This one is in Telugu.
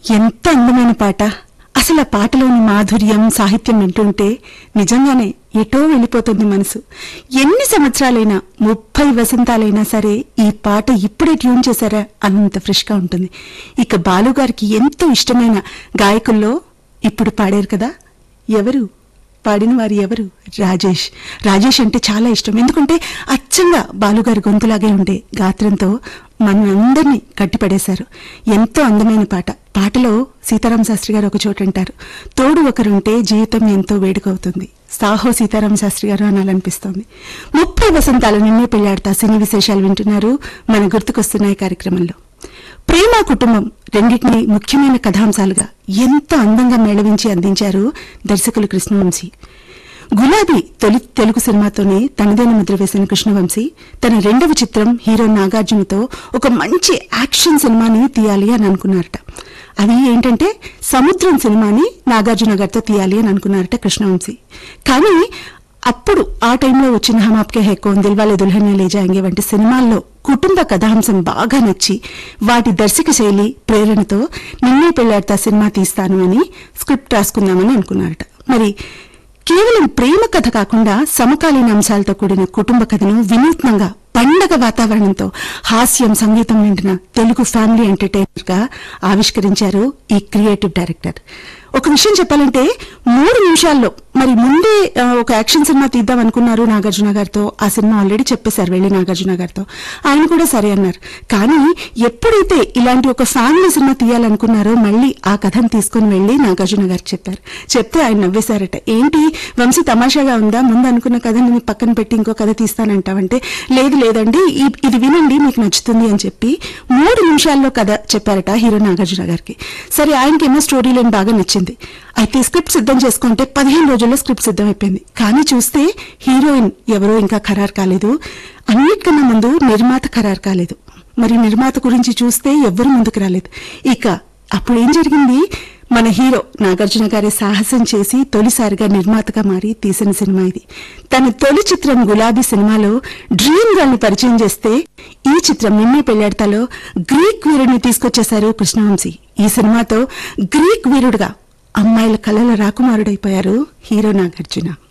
ఎంత అందమైన పాట అసలు ఆ పాటలోని మాధుర్యం సాహిత్యం వింటుంటే నిజంగానే ఎటో వెళ్ళిపోతుంది మనసు ఎన్ని సంవత్సరాలైనా ముప్పై వసంతాలైనా సరే ఈ పాట ఇప్పుడే ట్యూన్ చేశారా అంత ఫ్రెష్ గా ఉంటుంది ఇక బాలు గారికి ఎంతో ఇష్టమైన గాయకుల్లో ఇప్పుడు పాడారు కదా ఎవరు పాడిన వారు ఎవరు రాజేష్ రాజేష్ అంటే చాలా ఇష్టం ఎందుకంటే అచ్చంగా బాలుగారి గొంతులాగే ఉండే గాత్రంతో మనందరినీ కట్టిపడేశారు ఎంతో అందమైన పాట పాటలో సీతారామ శాస్త్రి గారు ఒక చోట అంటారు తోడు ఒకరుంటే జీవితం ఎంతో వేడుకవుతుంది సాహో సీతారామ శాస్త్రి గారు అనాలనిపిస్తోంది ముప్పై వసంతాలు నిన్నే పెళ్లాడతా సినీ విశేషాలు వింటున్నారు మన గుర్తుకొస్తున్నాయి కార్యక్రమంలో ప్రేమ కుటుంబం రెండింటినీ ముఖ్యమైన కథాంశాలుగా ఎంత అందంగా మేళవించి అందించారు దర్శకులు కృష్ణవంశీ గులాబీ తొలి తెలుగు సినిమాతోనే తనదైన ముద్ర వేసిన కృష్ణవంశీ తన రెండవ చిత్రం హీరో నాగార్జునతో ఒక మంచి యాక్షన్ సినిమాని తీయాలి అని అనుకున్నారట అది ఏంటంటే సముద్రం సినిమాని నాగార్జున గారితో తీయాలి అని అనుకున్నారట కృష్ణవంశీ కానీ అప్పుడు ఆ టైంలో వచ్చిన హమ్ ఆప్కే హై కౌన్ దిల్వాలే దుల్హన్య లే జాయింగే వంటి సినిమాల్లో కుటుంబ కథాంశం బాగా నచ్చి వాటి దర్శక శైలి ప్రేరణతో నిన్నే పెళ్లాడతా సినిమా తీస్తాను అని స్క్రిప్ట్ రాసుకుందామని అనుకున్నారట మరి కేవలం ప్రేమ కథ కాకుండా సమకాలీన అంశాలతో కూడిన కుటుంబ కథను వినూత్నంగా పండగ వాతావరణంతో హాస్యం సంగీతం నిండిన తెలుగు ఫ్యామిలీ ఎంటర్టైనర్ గా ఆవిష్కరించారు ఈ క్రియేటివ్ డైరెక్టర్ ఒక విషయం చెప్పాలంటే మూడు నిమిషాల్లో మరి ముందే ఆ, ఒక యాక్షన్ సినిమా తీద్దాం అనుకున్నారు నాగార్జున గారితో ఆ సినిమా ఆల్రెడీ చెప్పేశారు వెళ్ళి నాగార్జున గారితో ఆయన కూడా సరే అన్నారు కానీ ఎప్పుడైతే ఇలాంటి ఒక ఫ్యామిలీ సినిమా తీయాలనుకున్నారో మళ్ళీ ఆ కథను తీసుకుని వెళ్ళి నాగార్జున గారికి చెప్పారు చెప్తే ఆయన నవ్వేశారట ఏంటి వంశీ తమాషాగా ఉందా ముందు అనుకున్న కథని నీ పక్కన పెట్టి ఇంకో కథ తీస్తానంటావంటే లేదు లేదండి ఈ- ఇది వినండి మీకు నచ్చుతుంది అని చెప్పి మూడు నిమిషాల్లో కథ చెప్పారట హీరో నాగార్జున గారికి సరే ఆయనకేమో స్టోరీ లైన్ బాగా నచ్చింది అయితే స్క్రిప్ట్ సిద్ధం చేసుకుంటే పదిహేను రోజుల్లో స్క్రిప్ట్ సిద్ధం అయిపోయింది కానీ చూస్తే హీరోయిన్ ఎవరో ఇంకా ఖరారు కాలేదు అన్నిటికన్నా ముందు నిర్మాత ఖరారు కాలేదు మరి నిర్మాత గురించి చూస్తే ఎవ్వరు ముందుకు రాలేదు ఇక అప్పుడు ఏం జరిగింది మన హీరో నాగార్జున గారి సాహసం చేసి తొలిసారిగా నిర్మాతగా మారి తీసిన సినిమా ఇది తన తొలి చిత్రం గులాబీ సినిమాలో డ్రీమ్ గర్ల్ ని పరిచయం చేస్తే ఈ చిత్రం నిన్నే పెళ్లాడతాలో గ్రీక్ వీరుడిని తీసుకొచ్చేశారు కృష్ణవంశీ ఈ సినిమాతో గ్రీక్ వీరుడుగా అమ్మాయిల కళల రాకుమారుడైపోయారు హీరో నాగార్జున